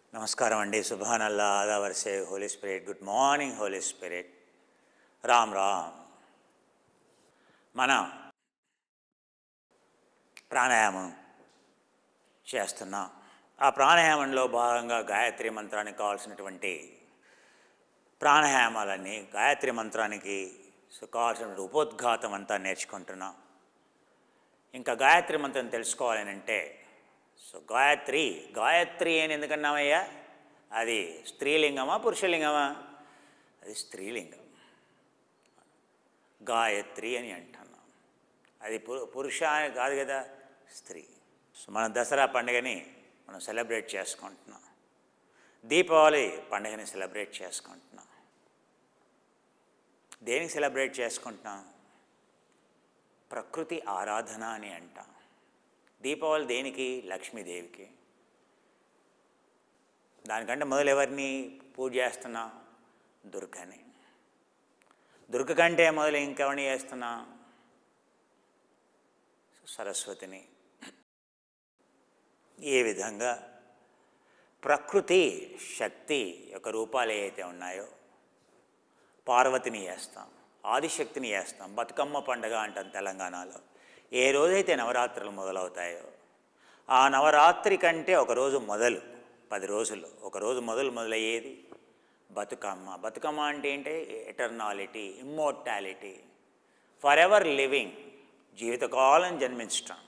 నమస్కారం అండి సుభాన్ అల్లా ఆదా వర్సే holy spirit good morning holy spirit Ram Ram మన ప్రాణాయామం చేస్తున్నాం ఆ ప్రాణాయామంలో భాగంగా గాయత్రి మంత్రానికి కావాల్సినటువంటి ప్రాణాయామాలన్నీ గాయత్రి మంత్రానికి కావాల్సిన ఉపోద్ఘాతం అంతా నేర్చుకుంటున్నాం ఇంకా గాయత్రి మంత్రం తెలుసుకోవాలని అంటే సో గాయత్రి గాయత్రి అని ఎందుకన్నామయ్యా అది స్త్రీలింగమా పురుషలింగమా అది స్త్రీలింగం గాయత్రి అని అంటున్నాం అది పు పురుష అని కాదు కదా స్త్రీ సో మన దసరా పండుగని మనం సెలబ్రేట్ చేసుకుంటున్నాం దీపావళి పండుగని సెలబ్రేట్ చేసుకుంటున్నాం దేనికి సెలబ్రేట్ చేసుకుంటున్నాం ప్రకృతి ఆరాధన అని అంటాం దీపావళి దేనికి లక్ష్మీదేవికి దానికంటే మొదలు ఎవరిని పూజ చేస్తున్నాం దుర్గని దుర్గ కంటే మొదలు ఇంకెవరిని చేస్తున్నా సరస్వతిని ఏ విధంగా ప్రకృతి శక్తి యొక్క రూపాలు ఏవైతే ఉన్నాయో పార్వతిని చేస్తాం ఆదిశక్తిని చేస్తాం బతుకమ్మ పండుగ అంటాం తెలంగాణలో ఏ రోజైతే నవరాత్రులు మొదలవుతాయో ఆ నవరాత్రి కంటే ఒకరోజు మొదలు పది రోజులు ఒకరోజు మొదలు మొదలయ్యేది బతుకమ్మ బతుకమ్మ అంటే ఏంటి eternality immortality for ever living జీవితకాలం జన్మించటం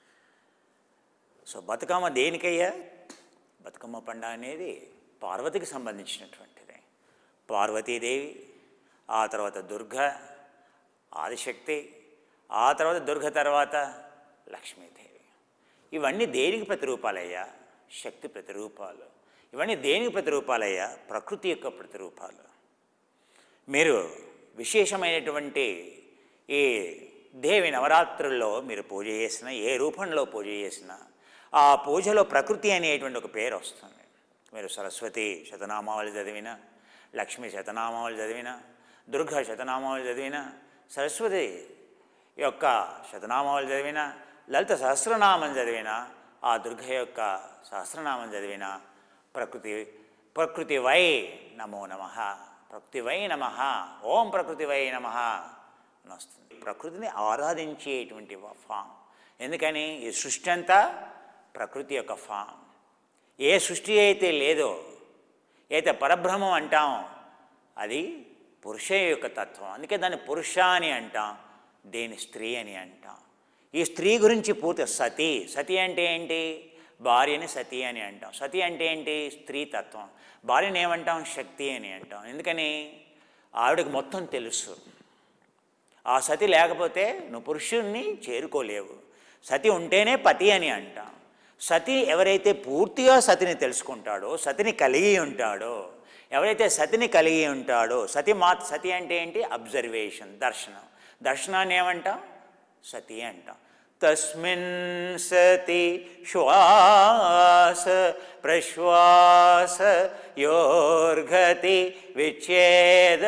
సో బతుకమ్మ దేనికయ్యా బతుకమ్మ పండుగ అనేది పార్వతికి సంబంధించినటువంటిది పార్వతీదేవి ఆ తర్వాత దుర్గ ఆదిశక్తి ఆ తర్వాత దుర్గ తర్వాత లక్ష్మీదేవి ఇవన్నీ దేనికి ప్రతిరూపాలయ్యా శక్తి ప్రతిరూపాలు ఇవన్నీ దేనికి ప్రతిరూపాలయ్యా ప్రకృతి యొక్క ప్రతిరూపాలు మీరు విశేషమైనటువంటి ఈ దేవి నవరాత్రుల్లో మీరు పూజ చేసిన ఏ రూపంలో పూజ చేసినా ఆ పూజలో ప్రకృతి అనేటువంటి ఒక పేరు వస్తుంది మీరు సరస్వతి శతనామావళి చదివిన లక్ష్మి శతనామావళి చదివిన దుర్గ శతనామావళి చదివిన సరస్వతి యొక్క శతనామావళి చదివిన లలిత సహస్రనామం చదివిన ఆ దుర్గ యొక్క సహస్రనామం చదివిన ప్రకృతి ప్రకృతి వై నమో నమ ప్రకృతి వై నమ ఓం ప్రకృతి వై నమ అని వస్తుంది ప్రకృతిని ఆరాధించేటువంటి ఫామ్ ఎందుకని ఈ సృష్టి అంతా ప్రకృతి యొక్క ఫామ్ ఏ సృష్టి అయితే లేదో అయితే పరబ్రహ్మం అంటాం అది పురుష యొక్క తత్వం అందుకే దాన్ని పురుష అని అంటాం దేని స్త్రీ అని అంటాం ఈ స్త్రీ గురించి పూర్తి సతీ సతీ అంటే ఏంటి భార్యని సతీ అని అంటాం సతీ అంటే ఏంటి స్త్రీ తత్వం భార్యని ఏమంటాం శక్తి అని అంటాం ఎందుకని ఆవిడకి మొత్తం తెలుసు ఆ సతి లేకపోతే నువ్వు పురుషుణ్ణి చేరుకోలేవు సతి ఉంటేనే పతి అని అంటాం సతి ఎవరైతే పూర్తిగా సతిని తెలుసుకుంటాడో సతిని కలిగి ఉంటాడో ఎవరైతే సతిని కలిగి ఉంటాడో సతి మా సతి అంటే ఏంటి అబ్జర్వేషన్ దర్శనం దర్శనాన్ని ఏమంటాం సతి అంటాం తస్మిన్ సతి శ్వాస ప్రశ్వాస యోర్గతి విచ్ఛేద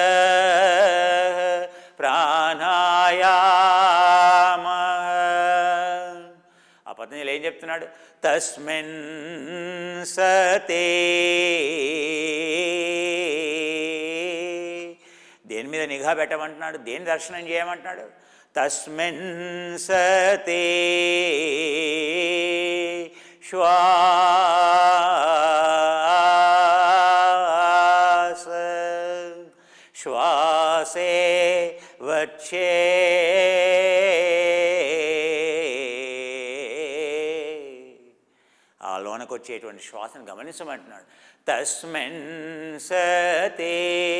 ప్రాణాయామ ఆ పతంజలి ఏం చెప్తున్నాడు తస్మిన్ సతే దేని మీద నిఘా పెట్టమంటున్నాడు దేని దర్శనం చేయమంటున్నాడు తస్మిన్ సతే శ్వాస శ్వాసే వచ్చే ఆ లోనకు వచ్చేటువంటి శ్వాసను గమనించమంటున్నాడు తస్మిన్ సతే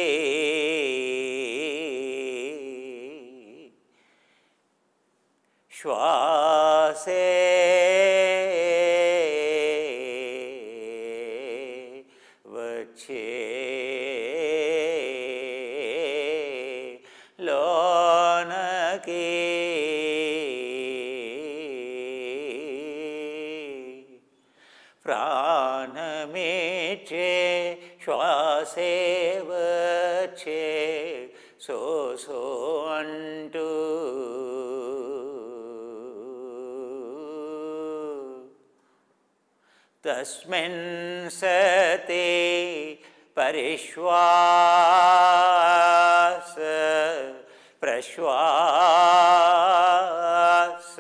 శ్వాసే వచ్చే లోనకి ప్రాణమేచే శ్వాసే వచ్చే సో సో అంటూ తస్మిన్ సతే పరిశ్వాస ప్రశ్వాస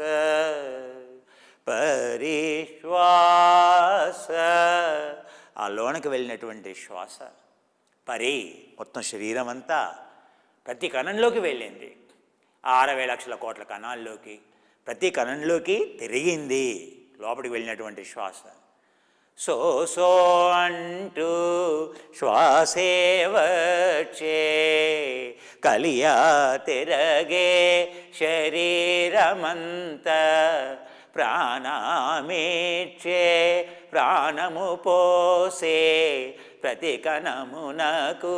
పరిశ్వాస ఆ లోనకి వెళ్ళినటువంటి శ్వాస పరి మొత్తం శరీరం అంతా ప్రతి కణంలోకి వెళ్ళింది ఆ అరవై లక్షల కోట్ల కణాల్లోకి ప్రతి కణంలోకి తిరిగింది లోపలికి వెళ్ళినటువంటి శ్వాస సో సో అంటూ శ్వాసే వచ్చే కలియా తిరగే శరీరమంత ప్రాణమేచ్చే ప్రాణము పోసే ప్రతి కణమునకు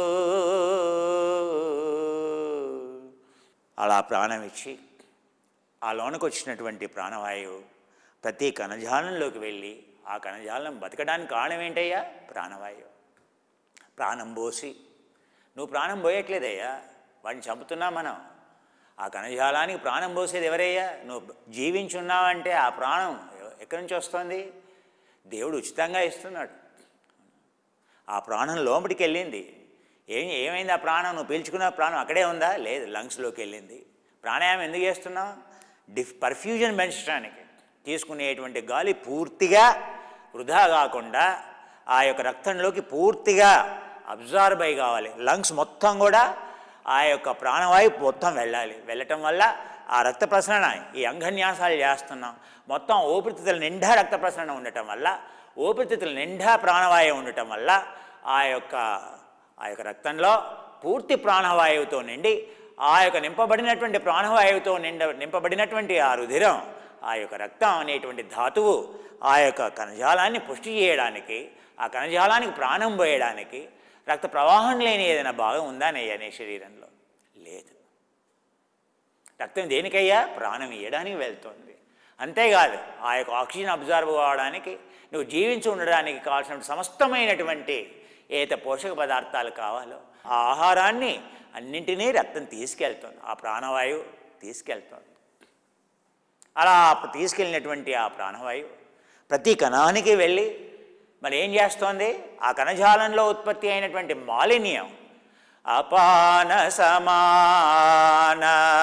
అలా ప్రాణం ఇచ్చి ఆ లోనకు వచ్చినటువంటి ప్రాణవాయువు ప్రతి కణజాలంలోకి వెళ్ళి ఆ కణజాలం బతకడానికి కారణం ఏంటయ్యా ప్రాణవాయువు ప్రాణం పోసి నువ్వు ప్రాణం పోయట్లేదయ్యా వాడిని చంపుతున్నా మనం ఆ కణజాలానికి ప్రాణం పోసేది ఎవరయ్యా నువ్వు జీవించున్నావంటే ఆ ప్రాణం ఎక్కడి నుంచి వస్తుంది దేవుడు ఉచితంగా ఇస్తున్నాడు ఆ ప్రాణం లోపలికి వెళ్ళింది ఏం ఏమైంది ఆ ప్రాణం నువ్వు పీల్చుకున్న ప్రాణం అక్కడే ఉందా లేదు లంగ్స్లోకి వెళ్ళింది ప్రాణాయామం ఎందుకు చేస్తున్నావు డిఫ్ పర్ఫ్యూజన్ పెంచడానికి తీసుకునేటువంటి గాలి పూర్తిగా వృధా కాకుండా ఆ యొక్క రక్తంలోకి పూర్తిగా అబ్జార్బ్ అయి కావాలి లంగ్స్ మొత్తం కూడా ఆ యొక్క ప్రాణవాయువు మొత్తం వెళ్ళాలి వెళ్ళటం వల్ల ఆ రక్త ప్రసరణ ఈ అంగన్యాసాలు చేస్తున్నాం మొత్తం ఊపిరితిత్తుల నిండా రక్త ప్రసరణ ఉండటం వల్ల ఊపిరితిత్తుల నిండా ప్రాణవాయువు ఉండటం వల్ల ఆ యొక్క ఆ యొక్క రక్తంలో పూర్తి ప్రాణవాయువుతో నిండి ఆ యొక్క నింపబడినటువంటి ప్రాణవాయువుతో నిండ నింపబడినటువంటి ఆ రుధిరం ఆ యొక్క రక్తం అనేటువంటి ధాతువు ఆ యొక్క కణజాలాన్ని పుష్టి చేయడానికి ఆ కణజాలానికి ప్రాణం పోయడానికి రక్త ప్రవాహం లేని ఏదైనా భాగం ఉందా నయ్యా నీ శరీరంలో లేదు రక్తం దేనికయ్యా ప్రాణం ఇవ్వడానికి వెళ్తుంది అంతేకాదు ఆ యొక్క ఆక్సిజన్ అబ్జర్వ్ కావడానికి నువ్వు జీవించి ఉండడానికి కావాల్సిన సమస్తమైనటువంటి ఏత పోషక పదార్థాలు కావాలో ఆ ఆహారాన్ని అన్నింటినీ రక్తం తీసుకెళ్తుంది ఆ ప్రాణవాయువు తీసుకెళ్తుంది అలా తీసుకెళ్ళినటువంటి ఆ ప్రాణవాయువు ప్రతి కణానికి వెళ్ళి మరి ఏం చేస్తోంది ఆ కణజాలంలో ఉత్పత్తి అయినటువంటి మాలిన్యం అపాన సమాన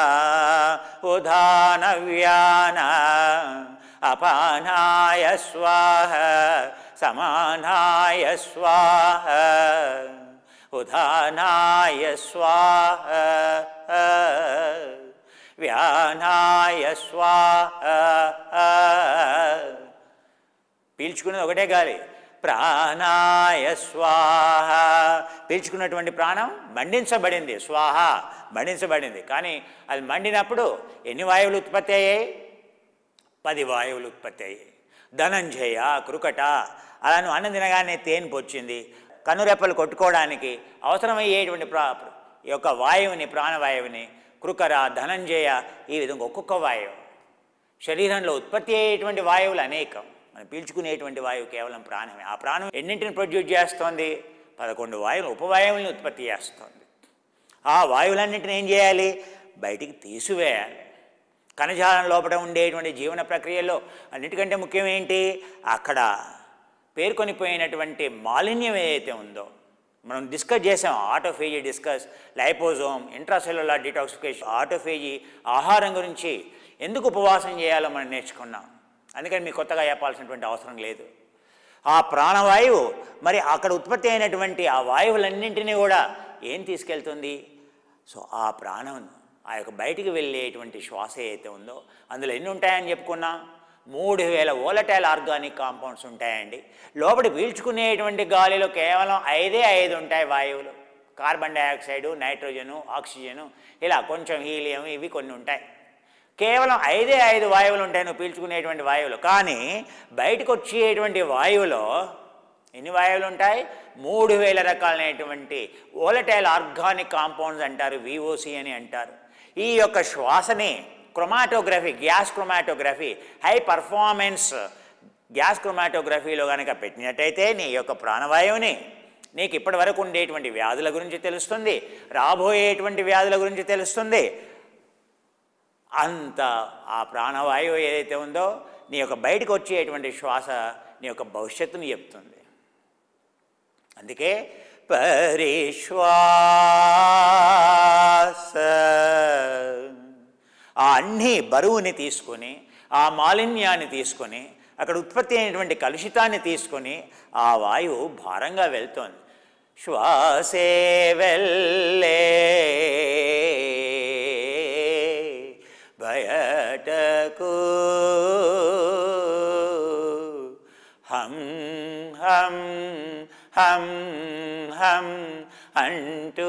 ఉదాన వ్యాన అపానాయ స్వాహ సమానాయ స్వాహ ఉదానాయ స్వాహ వ్యానాయ స్వాహ పీల్చుకునేది ఒకటే గాలి ప్రాణాయ స్వాహ పీల్చుకున్నటువంటి ప్రాణం మండించబడింది స్వాహ మండించబడింది కానీ అది మండినప్పుడు ఎన్ని వాయువులు ఉత్పత్తి అయ్యాయి పది వాయువులు ఉత్పత్తి అయ్యాయి ధనంజయ కృకట అలా నువ్వు అన్నం తినగానే తేన్పు వచ్చింది కనురెప్పలు కొట్టుకోవడానికి అవసరమయ్యేటువంటి ప్రా ఈ యొక్క వాయువుని ప్రాణవాయువుని కృకర ధనంజయ ఈ విధంగా ఒక్కొక్క వాయువు శరీరంలో ఉత్పత్తి అయ్యేటువంటి వాయువులు అనేకం మనం పీల్చుకునేటువంటి వాయువు కేవలం ప్రాణమే ఆ ప్రాణం ఎన్నింటిని ప్రొడ్యూస్ చేస్తోంది పదకొండు వాయువులు ఉపవాయువులను ఉత్పత్తి చేస్తోంది ఆ వాయువులన్నింటిని ఏం చేయాలి బయటికి తీసివేయాలి కణజాలం లోపల ఉండేటువంటి జీవన ప్రక్రియలో అన్నిటికంటే ముఖ్యం ఏంటి అక్కడ పేర్కొనిపోయినటువంటి మాలిన్యం ఏదైతే ఉందో మనం డిస్కస్ చేసాం autophagy discuss liposome intracellular detoxification autophagy ఆహారం గురించి ఎందుకు ఉపవాసం చేయాలో మనం నేర్చుకున్నాం అందుకని మీకు కొత్తగా చెప్పాల్సినటువంటి అవసరం లేదు ఆ ప్రాణవాయువు మరి అక్కడ ఉత్పత్తి అయినటువంటి ఆ వాయువులన్నింటినీ కూడా ఏం తీసుకెళ్తుంది సో ఆ ప్రాణం ఆ యొక్క బయటికి వెళ్ళేటువంటి శ్వాస ఏదైతే ఉందో అందులో ఎన్ని ఉంటాయని చెప్పుకున్నా మూడు వేల ఓలటైల్ ఆర్గానిక్ కాంపౌండ్స్ ఉంటాయండి లోపలి పీల్చుకునేటువంటి గాలిలో కేవలం ఐదే ఐదు ఉంటాయి వాయువులు కార్బన్ డైఆక్సైడు నైట్రోజను ఆక్సిజను ఇలా కొంచెం హీలియం ఇవి కొన్ని ఉంటాయి కేవలం ఐదే ఐదు వాయువులు ఉంటాయి నువ్వు పీల్చుకునేటువంటి వాయువులు కానీ బయటకు వచ్చేటువంటి వాయువులో ఎన్ని వాయువులు ఉంటాయి మూడు వేల రకాలైనటువంటి ఓలటైల్ ఆర్గానిక్ కాంపౌండ్స్ అంటారు విఓసి అని అంటారు ఈ యొక్క శ్వాసని chromatography gas chromatography high performance gas క్రొమాటోగ్రఫీలో కనుక పెట్టినట్టయితే నీ యొక్క ప్రాణవాయువుని నీకు ఇప్పటి వరకు ఉండేటువంటి వ్యాధుల గురించి తెలుస్తుంది రాబోయేటువంటి వ్యాధుల గురించి తెలుస్తుంది అంత ఆ ప్రాణవాయువు ఏదైతే ఉందో నీ యొక్క బయటకు వచ్చేటువంటి శ్వాస నీ యొక్క భవిష్యత్తుని చెప్తుంది అందుకే పరిశ్వాస ఆ అన్ని బరువుని తీసుకొని ఆ మాలిన్యాన్ని తీసుకొని అక్కడ ఉత్పత్తి అయినటువంటి కలుషితాన్ని తీసుకొని ఆ వాయువు భారంగా వెళ్తోంది శ్వాసే వెళ్ళే బయటకు హం హం హం హం అంటూ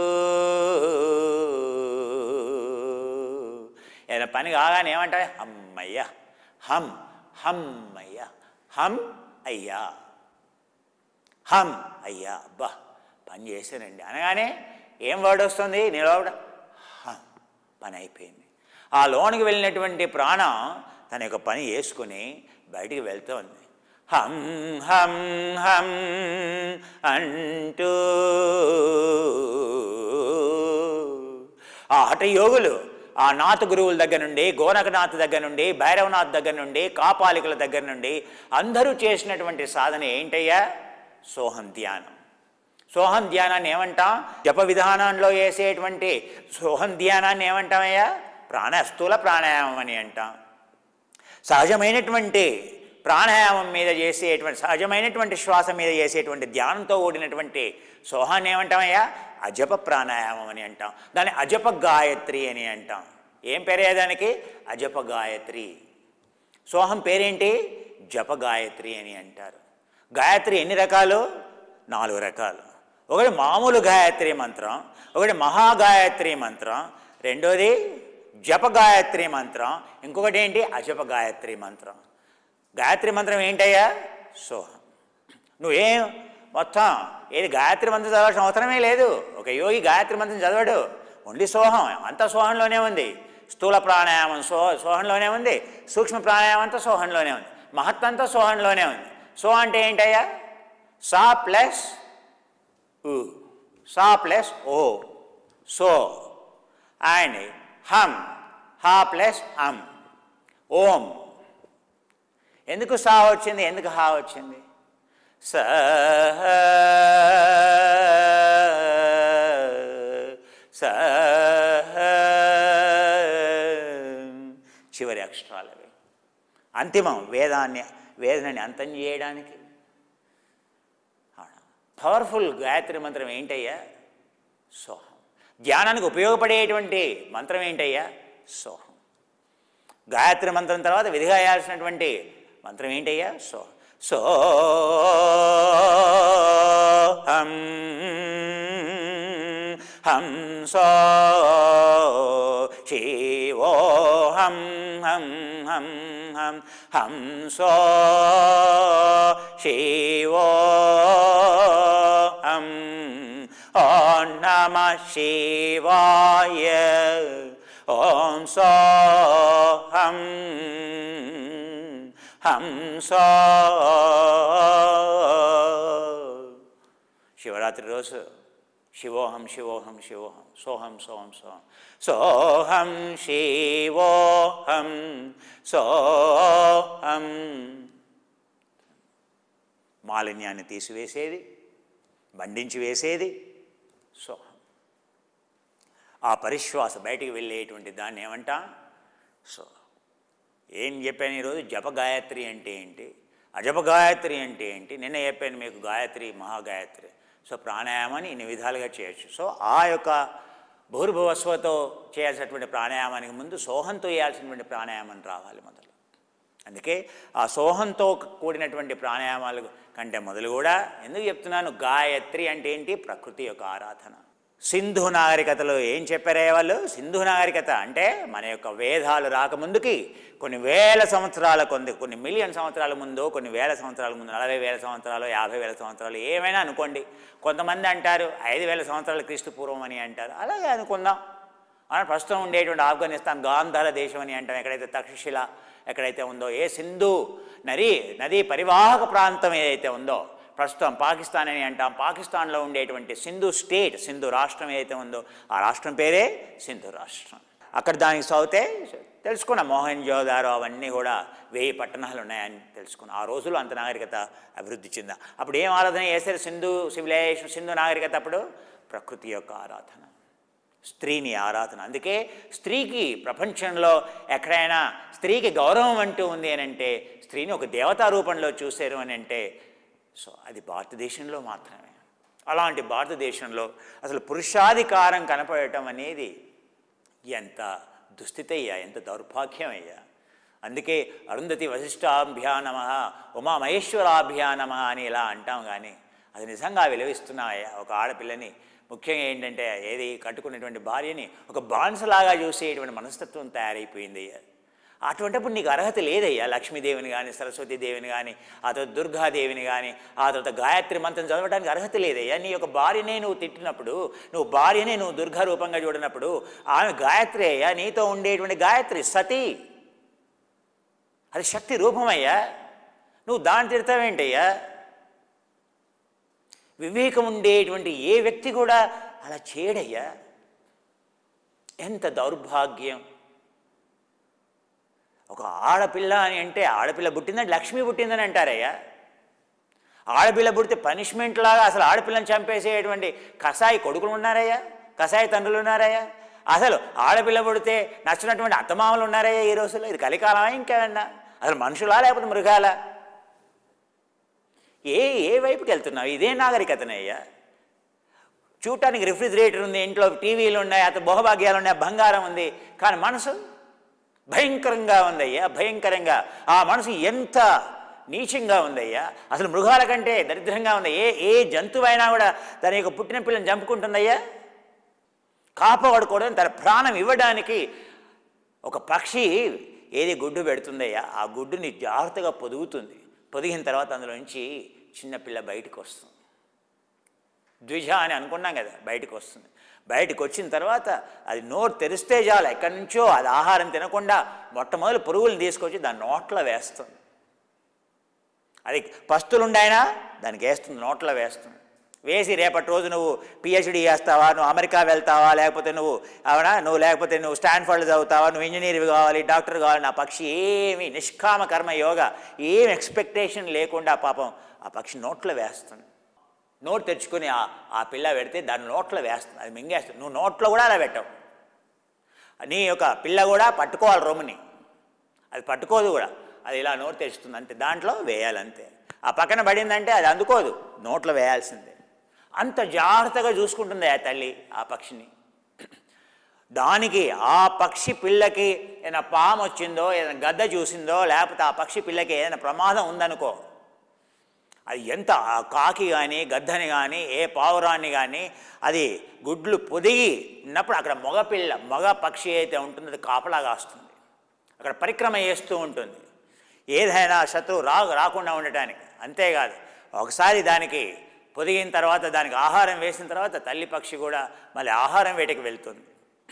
ఏదైనా పని కాగానే ఏమంటారు హమ్మయ్య హం హమ్మయ్య హం అయ్యా హం అయ్యా అబ్బా పని చేశానండి అనగానే ఏం వర్డ్ వస్తుంది నిలవడ హం పని అయిపోయింది ఆ లోనికి వెళ్ళినటువంటి ప్రాణం తన యొక్క పని చేసుకుని బయటికి వెళ్తోంది హం హం హం అంటూ ఆ హఠయోగులు ఆ నాథ గురువుల దగ్గర నుండి గోనకనాథ్ దగ్గర నుండి భైరవనాథ్ దగ్గర నుండి కాపాలికల దగ్గర నుండి అందరూ చేసినటువంటి సాధన ఏంటయ్యా సోహం ధ్యానం సోహం ధ్యానాన్ని ఏమంటాం జప విధానంలో వేసేటువంటి సోహం ధ్యానాన్ని ఏమంటామయ్యా ప్రాణ స్థూల ప్రాణాయామం అని అంటాం సహజమైనటువంటి ప్రాణాయామం మీద చేసేటువంటి సహజమైనటువంటి శ్వాస మీద చేసేటువంటి ధ్యానంతో కూడినటువంటి సోహాన్ని ఏమంటామయ్యా అజప ప్రాణాయామం అని అంటాం దాన్ని అజప గాయత్రి అని అంటాం ఏం పేరే దానికి అజప గాయత్రి సోహం పేరేంటి జప గాయత్రి అని అంటారు గాయత్రి ఎన్ని రకాలు నాలుగు రకాలు ఒకటి మామూలు గాయత్రి మంత్రం ఒకటి మహాగాయత్రి మంత్రం రెండోది జప గాయత్రి మంత్రం ఇంకొకటి ఏంటి అజప గాయత్రి మంత్రం గాయత్రి మంత్రం ఏంటయ్యా సోహం నువ్వేం మొత్తం ఏది గాయత్రి మంత్రం చదవాల్సిన అవసరమే లేదు ఒక యోగి గాయత్రి మంత్రం చదవడు ఓన్లీ సోహం అంతా సోహంలోనే ఉంది స్థూల ప్రాణాయామం సో సోహంలోనే ఉంది సూక్ష్మ ప్రాణాయామం అంతా సోహంలోనే ఉంది మహత్ అంతా సోహంలోనే ఉంది సో అంటే ఏంటయ్యా సా ప్లస్ ఉ సా ప్లస్ ఓ సో అండ్ హమ్ హా ప్లస్ అమ్ ఓం ఎందుకు సా వచ్చింది ఎందుకు హా వచ్చింది స స చివరి అక్షరాలు అవి అంతిమం వేదాన్ని వేదనని అంతం చేయడానికి పవర్ఫుల్ గాయత్రి మంత్రం ఏంటయ్యా సోహం ధ్యానానికి ఉపయోగపడేటువంటి మంత్రం ఏంటయ్యా సోహం గాయత్రి మంత్రం తర్వాత విధిగా వేయాల్సినటువంటి మంత్రం ఏంటయ్యా సో సో హం హం సో శివో హం హం హం హం హం సో శివో హం ఓం నమ శివాయ ఓం సో హం హం సో శివరాత్రి రోజు శివోహం శివోహం శివోహం సోహం సోహం సోహం సోహం శివోహం సోహం మాలిన్యాన్ని తీసివేసేది బండించి వేసేది సోహం ఆ పరిశ్వాస బయటికి వెళ్ళేటువంటి దాన్ని ఏమంటా సో ఏం చెప్పాను ఈరోజు జప గాయత్రి అంటే ఏంటి అజప గాయత్రి అంటే ఏంటి నిన్న చెప్పాను మీకు గాయత్రి మహాగాయత్రి సో ప్రాణాయామాన్ని ఇన్ని విధాలుగా చేయొచ్చు సో ఆ యొక్క భూర్భువస్వతో చేయాల్సినటువంటి ప్రాణాయామానికి ముందు సోహంతో చేయాల్సినటువంటి ప్రాణాయామం రావాలి మొదలు అందుకే ఆ సోహంతో కూడినటువంటి ప్రాణాయామాలు కంటే మొదలు కూడా ఎందుకు చెప్తున్నాను గాయత్రి అంటే ఏంటి ప్రకృతి యొక్క ఆరాధన సింధు నాగరికతలో ఏం చెప్పారే వాళ్ళు సింధు నాగరికత అంటే మన యొక్క వేదాలు రాకముందుకి కొన్ని వేల సంవత్సరాల కొంది కొన్ని మిలియన్ సంవత్సరాల ముందు కొన్ని వేల సంవత్సరాల ముందు నలభై వేల సంవత్సరాలు యాభై వేల సంవత్సరాలు ఏమైనా అనుకోండి కొంతమంది అంటారు ఐదు వేల సంవత్సరాల క్రీస్తు పూర్వం అని అంటారు అలాగే అనుకుందాం మనం ప్రస్తుతం ఉండేటువంటి ఆఫ్ఘనిస్తాన్ గాంధార దేశం అని అంటాం ఎక్కడైతే తక్షశిల ఎక్కడైతే ఉందో ఏ సింధు నది నదీ పరివాహక ప్రాంతం ఏదైతే ఉందో ప్రస్తుతం పాకిస్తాన్ అని అంటాం పాకిస్తాన్లో ఉండేటువంటి సింధు స్టేట్ సింధు రాష్ట్రం ఏదైతే ఉందో ఆ రాష్ట్రం పేరే సింధు రాష్ట్రం అక్కడ దానికి చదివితే తెలుసుకున్నాం మోహన్ జోదారో అవన్నీ కూడా వెయ్యి పట్టణాలు ఉన్నాయని తెలుసుకున్నాం ఆ రోజుల్లో అంత నాగరికత అభివృద్ధి చెందా అప్పుడు ఏం ఆరాధన చేశారు సింధు సివిలైజేషన్ సింధు నాగరికత అప్పుడు ప్రకృతి యొక్క ఆరాధన స్త్రీని ఆరాధన అందుకే స్త్రీకి ప్రపంచంలో ఎక్కడైనా స్త్రీకి గౌరవం అంటూ ఉంది అని అంటే స్త్రీని ఒక దేవతా రూపంలో చూశారు అని అంటే సో అది భారతదేశంలో మాత్రమే అలాంటి భారతదేశంలో అసలు పురుషాధికారం కనపడటం అనేది ఎంత దుస్థితి అయ్యా ఎంత దౌర్భాగ్యం అయ్యా అందుకే అరుంధతి వశిష్ఠాభ్యా నమ ఉమామహేశ్వరాభ్యా నమ అని ఇలా అంటాం కానీ అది నిజంగా విలువిస్తున్నాయా ఒక ఆడపిల్లని ముఖ్యంగా ఏంటంటే ఏది కట్టుకున్నటువంటి భార్యని ఒక బాన్సలాగా చూసేటువంటి మనస్తత్వం తయారైపోయింది అయ్యా అటువంటిప్పుడు నీకు అర్హత లేదయ్యా లక్ష్మీదేవిని కానీ సరస్వతీదేవిని కానీ ఆ తర్వాత దుర్గాదేవిని కానీ ఆ తర్వాత గాయత్రి మంత్రం చదవడానికి అర్హత లేదయ్యా నీ యొక్క భార్యనే నువ్వు తిట్టినప్పుడు నువ్వు భార్యనే నువ్వు దుర్గా రూపంగా చూడనప్పుడు ఆమె గాయత్రి అయ్యా నీతో ఉండేటువంటి గాయత్రి సతీ అది శక్తి రూపమయ్యా నువ్వు దాన్ని తిడతావేంటయ్యా వివేకం ఉండేటువంటి ఏ వ్యక్తి కూడా అలా చేయడయ్యా ఎంత దౌర్భాగ్యం ఒక ఆడపిల్ల అని అంటే ఆడపిల్ల పుట్టిందని లక్ష్మి పుట్టిందని అంటారయ్యా ఆడపిల్ల పుడితే పనిష్మెంట్ లాగా అసలు ఆడపిల్లని చంపేసేటువంటి కసాయి కొడుకులు ఉన్నారయ్యా కసాయి తండ్రులు ఉన్నారయ్యా అసలు ఆడపిల్ల పుడితే నచ్చినటువంటి అత్తమామలు ఉన్నారయ్యా ఈ రోజుల్లో ఇది కలికాలమా ఇంకేమన్నా అసలు మనుషులా లేకపోతే మృగాలా ఏ ఏ వైపుకి వెళ్తున్నావు ఇదే నాగరికతనయ్యా చూడటానికి రిఫ్రిజిరేటర్ ఉంది ఇంట్లో టీవీలు ఉన్నాయి అత భోగభాగ్యాలు ఉన్నాయి బంగారం ఉంది కానీ మనసు భయంకరంగా ఉందయ్యా భయంకరంగా ఆ మనసు ఎంత నీచంగా ఉందయ్యా అసలు మృగాల కంటే దరిద్రంగా ఉంది ఏ ఏ జంతువైనా కూడా తన యొక్క పుట్టిన పిల్లని చంపుకుంటుందయ్యా కాపాడుకోవడం తన ప్రాణం ఇవ్వడానికి ఒక పక్షి ఏది గుడ్డు పెడుతుందయ్యా ఆ గుడ్డుని జాగ్రత్తగా పొదుగుతుంది పొదిగిన తర్వాత అందులో నుంచి చిన్నపిల్ల బయటకు వస్తుంది ద్విజ అని అనుకున్నాం కదా బయటకు వస్తుంది బయటకు వచ్చిన తర్వాత అది నోరు తెరిస్తే చాలు ఎక్కడి నుంచో అది ఆహారం తినకుండా మొట్టమొదటి పురుగులు తీసుకొచ్చి దాని నోట్లో వేస్తుంది అది పస్తులుండైనా దానికి వేస్తుంది నోట్లో వేస్తుంది వేసి రేపటి రోజు నువ్వు పిహెచ్డి చేస్తావా నువ్వు అమెరికా వెళ్తావా లేకపోతే నువ్వు అవునా నువ్వు లేకపోతే నువ్వు స్టాన్ఫర్డ్ చదువుతావా నువ్వు ఇంజనీర్ కావాలి డాక్టర్ కావాలి నా పక్షి ఏమి నిష్కామ కర్మ యోగ ఏం ఎక్స్పెక్టేషన్ లేకుండా పాపం ఆ పక్షి నోట్లో వేస్తుంది నోటు తెచ్చుకొని ఆ ఆ పిల్ల పెడితే దాని నోట్లో వేస్తుంది అది మింగేస్తుంది నువ్వు నోట్లో కూడా అలా పెట్టవు నీ యొక్క పిల్ల కూడా పట్టుకోవాలి రొమ్ముని అది పట్టుకోదు కూడా అది ఇలా నోటు తెచ్చుతుంది అంతే దాంట్లో వేయాలంతే ఆ పక్కన పడిందంటే అది అందుకోదు నోట్లో వేయాల్సిందే అంత జాగ్రత్తగా చూసుకుంటుంది ఆ తల్లి ఆ పక్షిని దానికి ఆ పక్షి పిల్లకి ఏదైనా పాము వచ్చిందో ఏదైనా గద్ద చూసిందో లేకపోతే ఆ పక్షి పిల్లకి ఏదైనా ప్రమాదం ఉందనుకో అది ఎంత ఆ కాకి కానీ గద్దని కానీ ఏ పావురాన్ని కానీ అది గుడ్లు పొదిగి ఉన్నప్పుడు అక్కడ మగ పిల్ల మగ పక్షి అయితే ఉంటుందో అది కాపలా కాస్తుంది అక్కడ పరిక్రమ చేస్తూ ఉంటుంది ఏదైనా శత్రువు రా రాకుండా ఉండటానికి అంతేకాదు ఒకసారి దానికి పొదిగిన తర్వాత దానికి ఆహారం వేసిన తర్వాత తల్లి పక్షి కూడా మళ్ళీ ఆహారం వేటకి వెళ్తుంది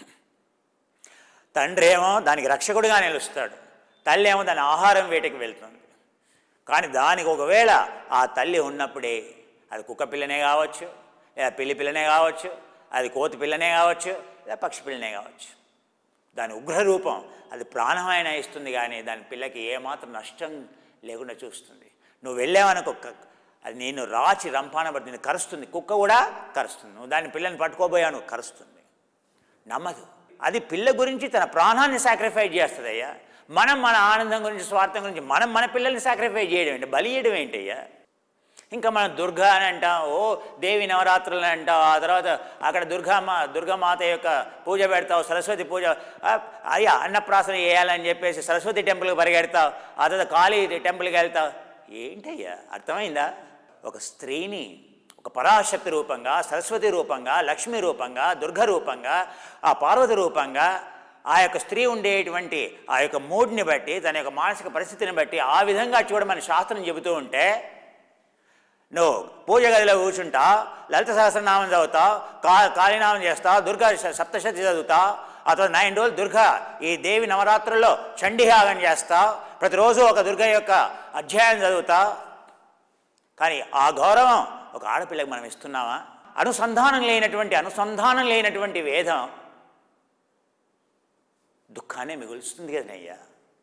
తండ్రి ఏమో దానికి రక్షకుడిగా నిలుస్తాడు తల్లి ఏమో దాని ఆహారం వేటకి వెళ్తుంది కానీ దానికి ఒకవేళ ఆ తల్లి ఉన్నప్పుడే అది కుక్క పిల్లనే కావచ్చు లేదా పిల్లి పిల్లనే కావచ్చు అది కోతి పిల్లనే కావచ్చు లేదా పక్షి పిల్లనే కావచ్చు దాని ఉగ్రరూపం అది ప్రాణమైన ఇస్తుంది కానీ దాని పిల్లకి ఏమాత్రం నష్టం లేకుండా చూస్తుంది నువ్వు వెళ్ళావనుకో క- అది నేను రాచి రంపాన పడి నేను కరుస్తుంది కుక్క కూడా కరుస్తుంది నువ్వు దాని పిల్లని పట్టుకోబోయాను కరుస్తుంది నమ్మదు అది పిల్ల గురించి తన ప్రాణాన్ని సాక్రిఫైస్ చేస్తుందయ్యా మనం మన ఆనందం గురించి స్వార్థం గురించి మనం మన పిల్లల్ని సాక్రిఫైస్ చేయడం ఏంటి బలి చేయడం ఏంటయ్యా ఇంకా మనం దుర్గా అని అంటాం ఓ దేవి నవరాత్రులు అని అంటాం ఆ తర్వాత అక్కడ దుర్గామ దుర్గామాత యొక్క పూజ పెడతావు సరస్వతి పూజ ఆ, అయ్యా అన్నప్రాసన చేయాలని చెప్పేసి సరస్వతి టెంపుల్కి పరిగెడతావు ఆ తర్వాత కాళీ టెంపుల్కి వెళ్తావు ఏంటయ్యా అర్థమైందా ఒక స్త్రీని ఒక పరాశక్తి రూపంగా సరస్వతి రూపంగా లక్ష్మి రూపంగా దుర్గ రూపంగా ఆ పార్వతి రూపంగా ఆ యొక్క స్త్రీ ఉండేటువంటి ఆ యొక్క మూడ్ని బట్టి తన యొక్క మానసిక పరిస్థితిని బట్టి ఆ విధంగా చూడమని శాస్త్రం చెబుతూ ఉంటే నువ్వు పూజ గదిలో కూర్చుంటా లలిత సహస్రనామం చదువుతావు కా కాళీనామం చేస్తావు దుర్గా స- సప్తశతి చదువుతావు ఆ తర్వాత నైన్ రోజులు దుర్గా ఈ దేవి నవరాత్రుల్లో చండీయాగం చేస్తావు ప్రతిరోజు ఒక దుర్గ యొక్క అధ్యాయం చదువుతావు కానీ ఆ గౌరవం ఒక ఆడపిల్లకి మనం ఇస్తున్నామా అనుసంధానం లేనటువంటి అనుసంధానం లేనటువంటి వేదం దుఃఖాన్ని మిగులుస్తుంది కదనయ్యా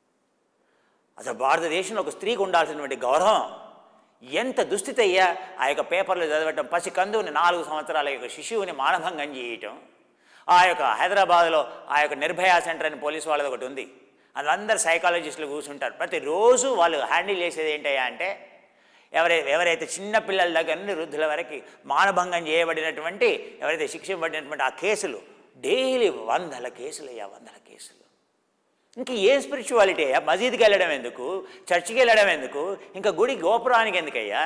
అసలు భారతదేశంలో ఒక స్త్రీకి ఉండాల్సినటువంటి గౌరవం ఎంత దుస్థితి అయ్యా ఆ యొక్క పేపర్లు చదవటం పసి కందుని నాలుగు సంవత్సరాల యొక్క శిశువుని మానభంగం చేయటం ఆ యొక్క హైదరాబాద్లో ఆ యొక్క నిర్భయ సెంటర్ అని పోలీసు వాళ్ళది ఒకటి ఉంది అందులో సైకాలజిస్టులు కూర్చుంటారు ప్రతిరోజు వాళ్ళు హ్యాండిల్ చేసేది ఏంటయ్యా అంటే ఎవరై ఎవరైతే చిన్న పిల్లల దగ్గర నుండి వృద్ధుల వరకు మానభంగం చేయబడినటువంటి ఎవరైతే శిక్షించబడినటువంటి ఆ కేసులు డైలీ వందల కేసులు అయ్యా వందల కేసులు ఇంకా ఏ స్పిరిచువాలిటీ అయ్యా మసీద్కి వెళ్ళడం ఎందుకు చర్చికి వెళ్ళడం ఎందుకు ఇంకా గుడి గోపురానికి ఎందుకయ్యా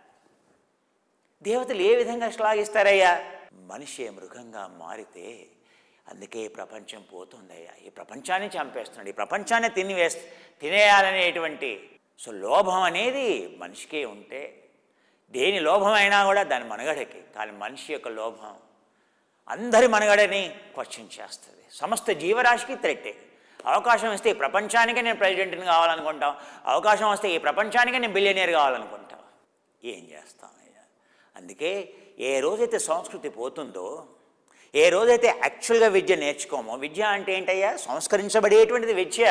దేవతలు ఏ విధంగా శ్లాఘిస్తారయ్యా మనిషి మృగంగా మారితే అందుకే ఈ ప్రపంచం పోతుందయ్యా ఈ ప్రపంచాన్ని చంపేస్తున్నాడు ఈ ప్రపంచాన్ని తినివేస్ తినేయాలనేటువంటి సో లోభం అనేది మనిషికే ఉంటే దేని లోభమైనా కూడా దాని మనుగడకి కానీ మనిషి యొక్క లోభం అందరి మనుగడని క్వశ్చన్ చేస్తుంది సమస్త జీవరాశికి థ్రెట్టే అవకాశం వస్తే ఈ ప్రపంచానికే నేను ప్రెసిడెంట్ని కావాలనుకుంటాం అవకాశం వస్తే ఈ ప్రపంచానికే నేను బిలియనీర్ కావాలనుకుంటాం ఏం చేస్తామయ్యా అందుకే ఏ రోజైతే సంస్కృతి పోతుందో ఏ రోజైతే యాక్చువల్గా విద్య నేర్చుకోమో విద్య అంటే ఏంటయ్యా సంస్కరించబడేటువంటిది విద్య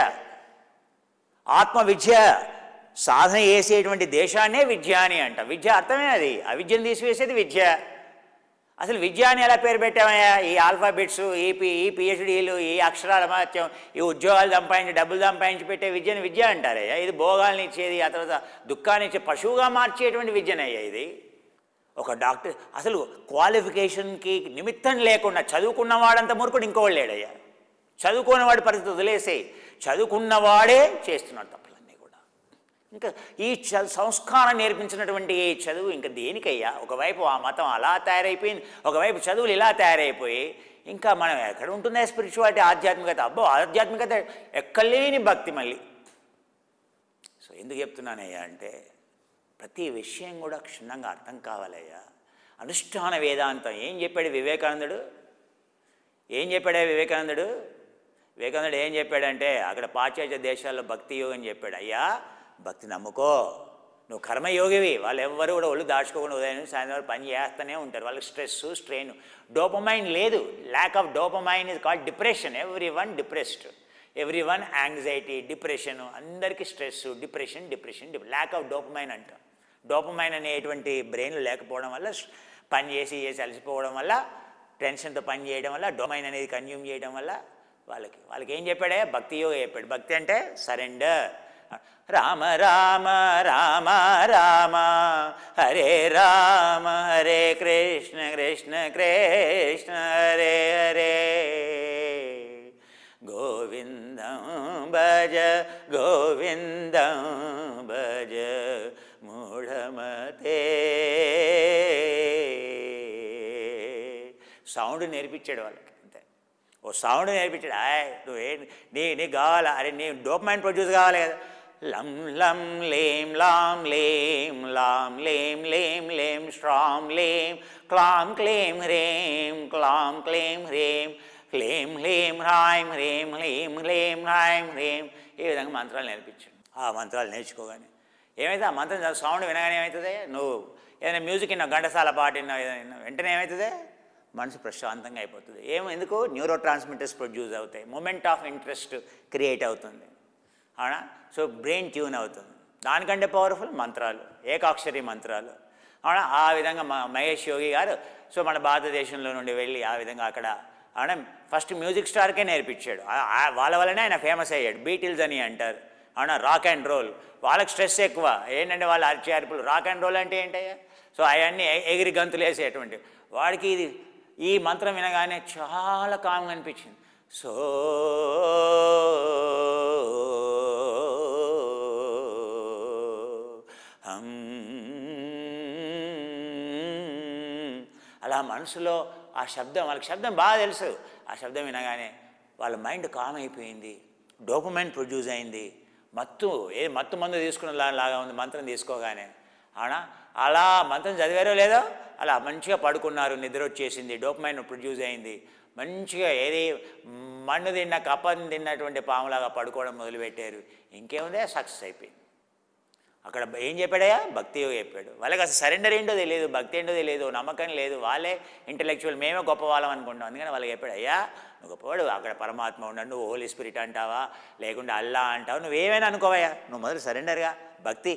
ఆత్మ విద్య సాధన చేసేటువంటి దేశాన్నే విద్య అని అంట విద్య అర్థమే అది ఆ విద్యను తీసివేసేది విద్య అసలు విద్య అని ఎలా పేరు పెట్టామయ్యా ఈ ఆల్ఫాబెట్స్ ఈ పి ఈ పిహెచ్డీలు ఈ అక్షరాల మహత్యం ఈ ఉద్యోగాలు సంపాదించి డబ్బులు సంపాదించి పెట్టే విద్యను విద్య అంటారయ్యా ఇది భోగాల్ని ఇచ్చేది ఆ తర్వాత దుఃఖాన్ని ఇచ్చే పశువుగా మార్చేటువంటి విద్యనయ్యా ఇది ఒక డాక్టర్ అసలు క్వాలిఫికేషన్కి నిమిత్తం లేకుండా చదువుకున్న వాడంత మూర్ఖుడు ఇంకోవాడు లేడయ్యా చదువుకోని వాడి పరిస్థితి వదిలేసి చదువుకున్నవాడే చేస్తున్నాడు తప్పులన్నీ కూడా ఇంకా ఈ చ సంస్కారం నేర్పించినటువంటి ఈ చదువు ఇంకా దేనికయ్యా ఒకవైపు ఆ మతం అలా తయారైపోయింది ఒకవైపు చదువులు ఇలా తయారైపోయి ఇంకా మనం ఎక్కడ ఉంటుందా స్పిరిచువాలిటీ ఆధ్యాత్మికత అబ్బో ఆధ్యాత్మికత ఎక్కలేని భక్తి మళ్ళీ సో ఎందుకు చెప్తున్నానయ్యా అంటే ప్రతి విషయం కూడా క్షుణ్ణంగా అర్థం కావాలయ్యా అనుష్ఠాన వేదాంతం ఏం చెప్పాడు వివేకానందుడు ఏం చెప్పాడే వివేకానందుడు వివేకానందుడు ఏం చెప్పాడంటే అక్కడ పాశ్చాత్య దేశాల్లో భక్తి యోగం చెప్పాడు అయ్యా భక్తి నమ్ముకో నువ్వు కర్మయోగివి వాళ్ళు ఎవ్వరు కూడా ఒళ్ళు దాచుకోకుండా ఉదయం నుంచి సాయంత్రం వరకు పని చేస్తూనే ఉంటారు వాళ్ళకి స్ట్రెస్ స్ట్రెయిన్ డోపమైన్ లేదు lack of dopamine is called depression every one depressed every one anxiety depression అందరికీ stress depression depression lack of dopamine అంటాం డోపమైన్ అనేటువంటి బ్రెయిన్ లేకపోవడం వల్ల పని చేసి చేసి అలసిపోవడం వల్ల టెన్షన్తో పని చేయడం వల్ల డొమైన్ అనేది కన్జ్యూమ్ చేయడం వల్ల వాళ్ళకి వాళ్ళకి ఏం చెప్పాడే భక్తి యోగ చెప్పాడు భక్తి అంటే సరెండర్ రామ రామ రామ రామ హరే రామ హరే కృష్ణ కృష్ణ కృష్ణ హరే హరే గోవిందం భజ గోవిందం భజ మూఢమతే సౌండ్ నేర్పించాడు వాళ్ళకి అంతే ఓ సౌండ్ నేర్పించాడు ఆయ్ నువ్వు ఏ నీ నీకు కావాలా అరే నీ డోపమైన్ ప్రొడ్యూస్ కావాలి కదా లం లం లేం లాం లేం లాం లేం లేం లేం స్ట్రాం లేం క్లాం క్లేం హ్రేం క్లాం క్లేం హ్రేం హ్లేం హ్లేం హ్రాయం హ్రేం హ్లేం హ్లేం హ్రాయం హ్రేం ఈ విధంగా మంత్రాలు నేర్పించాడు ఆ మంత్రాలు నేర్చుకోగానే ఏమైతే ఆ మంత్రం సౌండ్ వినగానే ఏమవుతుంది నువ్వు ఏదైనా మ్యూజిక్ విన్నావు ఘంటసాల పాట విన్నావు ఏదైనా విన్నావు వెంటనే ఏమవుతుంది మనసు ప్రశాంతంగా అయిపోతుంది ఏమో ఎందుకు న్యూరో ట్రాన్స్మిటర్స్ ప్రొడ్యూస్ అవుతాయి మూమెంట్ ఆఫ్ ఇంట్రెస్ట్ క్రియేట్ అవుతుంది అవునా సో బ్రెయిన్ ట్యూన్ అవుతుంది దానికంటే పవర్ఫుల్ మంత్రాలు ఏకాక్షరి మంత్రాలు అవునా ఆ విధంగా మా మహేష్ యోగి గారు సో మన భారతదేశంలో నుండి వెళ్ళి ఆ విధంగా అక్కడ అవునా ఫస్ట్ మ్యూజిక్ స్టార్కే నేర్పించాడు ఆ- ఆ- వాళ్ళ వల్లనే ఆయన ఫేమస్ అయ్యాడు బీటిల్స్ అని అంటారు అవునా రాక్ అండ్ రోల్ వాళ్ళకి స్ట్రెస్ ఎక్కువ ఏంటంటే వాళ్ళు అరిచే అరుపులు రాక్ అండ్ రోల్ అంటే ఏంటయ్యా సో అవన్నీ ఎ- ఎగిరి గంతులు వేసేటువంటి వాడికి ఇది ఈ మంత్రం వినగానే చాలా కామ్గా అనిపించింది సో హం అలా మనసులో ఆ శబ్దం వాళ్ళకి శబ్దం బాగా తెలుసు ఆ శబ్దం వినగానే వాళ్ళ మైండ్ కామ్ అయిపోయింది డోపమైన్ ప్రొడ్యూస్ అయింది మత్తు ఏ మత్తు మందు తీసుకున్న లా- లాగా ఉంది మంత్రం తీసుకోగానే అవునా అలా మంత్రం చదివారో లేదో అలా మంచిగా పడుకున్నారు నిద్ర వచ్చేసింది డోపమైన్ ప్రొడ్యూస్ అయింది మంచిగా ఏది మన్ను తిన్న కప్పని తిన్నటువంటి పాములాగా పడుకోవడం మొదలుపెట్టారు ఇంకేముందే సక్సెస్ అయిపోయింది అక్కడ ఏం చెప్పాడయ్యా భక్తి యోగ చెప్పాడు వాళ్ళకి అసలు సరెండర్ ఏంటో తెలియదు భక్తి ఏంటో తెలియదు నమ్మకం లేదు వాళ్ళే ఇంటలెక్చువల్ మేమే గొప్ప వాళ్ళం అనుకుంటాం అందుకని వాళ్ళకి చెప్పాడు అయ్యా నువ్వు గొప్పవాడు అక్కడ పరమాత్మ ఉన్నాడు నువ్వు హోలీ స్పిరిట్ అంటావా లేకుంటే అల్లా అంటావా నువ్వేమైనా అనుకోవయ్యా నువ్వు మొదలు సరెండర్గా భక్తి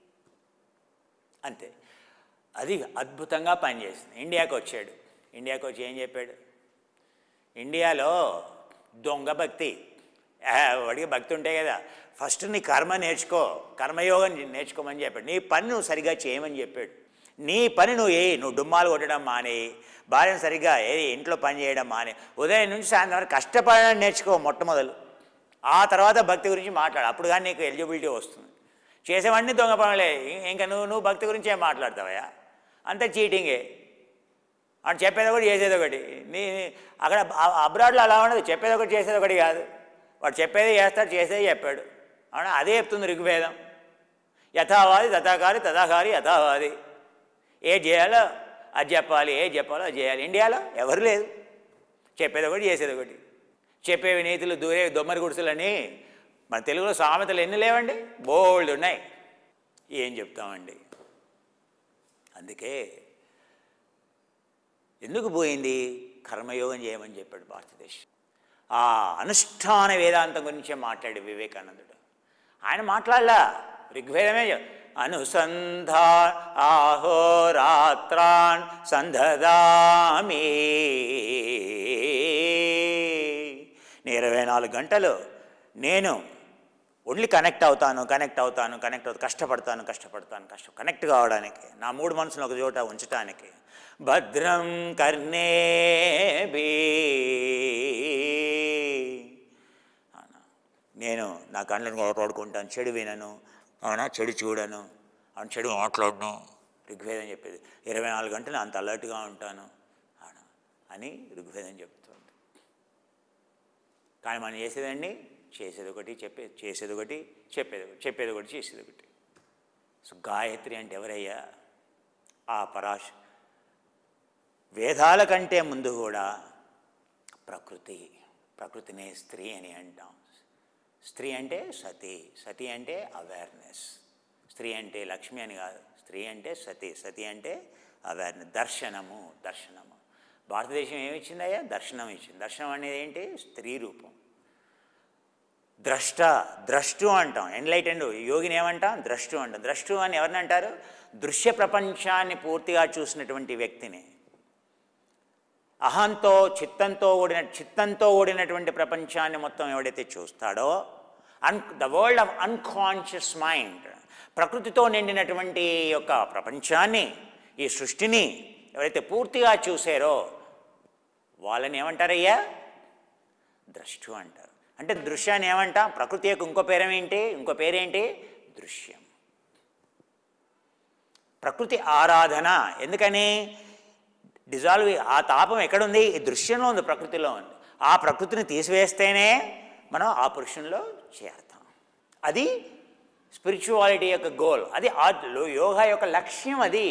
అంతే అది అద్భుతంగా పనిచేస్తుంది ఇండియాకి వచ్చాడు ఇండియాకి వచ్చి ఏం చెప్పాడు ఇండియాలో దొంగ భక్తి ఆ, వాడికి భక్తి ఉంటాయి కదా ఫస్ట్ నీ కర్మ నేర్చుకో కర్మయోగం నేర్చుకోమని చెప్పాడు నీ పని నువ్వు సరిగా చేయమని చెప్పాడు నీ పని నువ్వు ఏ నువ్వు డుమ్మాలు కొట్టడం మానే భార్యను సరిగ్గా ఏ ఇంట్లో పని చేయడం మానే ఉదయం నుంచి సాయంత్రం వరకు కష్టపడడం నేర్చుకో మొట్టమొదలు ఆ తర్వాత భక్తి గురించి మాట్లాడు అప్పుడు కానీ నీకు ఎలిజిబిలిటీ వస్తుంది చేసేవన్నీ దొంగ పనులే ఇం- ఇంకా నువ్వు నువ్వు భక్తి గురించి ఏం మాట్లాడతావయ్యా అంతా చీటింగే వాడు చెప్పేది ఒకటి చేసేది ఒకటి నీ నీ- అక్కడ అ- అబ్రాడ్లో అలా ఉండదు చెప్పేది ఒకటి చేసేది ఒకటి కాదు వాడు చెప్పేది చేస్తాడు చేసేది చెప్పాడు అవునా అదే చెప్తుంది ఋగ్వేదం యథావాది తథాకారి తథాకారి యథావాది ఏ చేయాలో అది చెప్పాలి ఏ చెప్పాలో అది చేయాలి ఇండియాలో ఎవరు లేదు చెప్పేది ఒకటి చేసేది ఒకటి చెప్పేవి నీతులు దూరే దొమ్మరి గుడిసెలని మన తెలుగులో సామెతలు ఎన్ని లేవండి బోల్డ్ ఉన్నాయి ఏం చెప్తామండి అందుకే ఎందుకు పోయింది కర్మయోగం చేయమని చెప్పాడు భారతదేశం ఆ అనుష్ఠాన వేదాంతం గురించే మాట్లాడు వివేకానందుడు ఆయన మాట్లాడలా ఋగ్వేదమే చెప్- అనుసంధా ఆహోరాత్రాన్ సంధదామి నేను ఇరవై నాలుగు గంటలు నేను ఓన్లీ కనెక్ట్ అవుతాను కనెక్ట్ అవుతాను కనెక్ట్ అవుతాను కష్టపడతాను కష్టపడతాను కష్టం కనెక్ట్ కావడానికి నా మూడు మనసును ఒక చోట ఉంచడానికి భద్రం కర్ణేబీ అవునా. నేను నా కళ్ళను కొట్టుకుంటాను చెడు వినను అవునా చెడు చూడను అవును చెడు మాట్లాడను ఋగ్వేదం చెప్పేది ఇరవై నాలుగు గంటలు అంత అలర్ట్గా ఉంటాను అవునా అని ఋగ్వేదం చెప్తుంది కానీ మనం చేసేదండి చేసేది ఒకటి చెప్పే చేసేది ఒకటి చెప్పేది ఒకటి చెప్పేది ఒకటి చేసేది ఒకటి సో గాయత్రి అంటే ఎవరయ్యా ఆ పరాశ వేదాల కంటే ముందు కూడా ప్రకృతి ప్రకృతినే స్త్రీ అని అంటాం స్త్రీ అంటే సతి సతి అంటే అవేర్నెస్ స్త్రీ అంటే లక్ష్మి అని కాదు స్త్రీ అంటే సతి సతి అంటే అవేర్నెస్ దర్శనము దర్శనము భారతదేశం ఏమి ఇచ్చిందయ్యా దర్శనం ఇచ్చింది దర్శనం అనేది ఏంటి స్త్రీ రూపం ద్రష్ట ద్రష్టు అంటాం ఎన్లైటెండ్ యోగిని ఏమంటాం ద్రష్టు అంటాం ద్రష్టు అని ఎవరిని అంటారు దృశ్య ప్రపంచాన్ని పూర్తిగా చూసినటువంటి వ్యక్తిని అహంతో చిత్తంతో ఓడిన చిత్తంతో ఓడినటువంటి ప్రపంచాన్ని మొత్తం ఎవడైతే చూస్తాడో on the world of unconscious mind ప్రకృతితో నిండినటువంటి యొక్క ప్రపంచాన్ని ఈ సృష్టిని ఎవరైతే పూర్తిగా చూసారో వాళ్ళని ఏమంటారయ్యా ద్రష్టు అంటారు అంటే దృశ్యాన్ని ఏమంటాం ప్రకృతి యొక్క ఇంకో పేరేంటి ఇంకో పేరేంటి దృశ్యం ప్రకృతి ఆరాధన ఎందుకని డిజాల్వ్ ఆ తాపం ఎక్కడుంది ఈ దృశ్యంలో ఉంది ప్రకృతిలో ఉంది ఆ ప్రకృతిని తీసివేస్తేనే మనం ఆ పురుషంలో చేరతాం అది స్పిరిచువాలిటీ యొక్క గోల్ అది ఆ యోగా యొక్క లక్ష్యం అది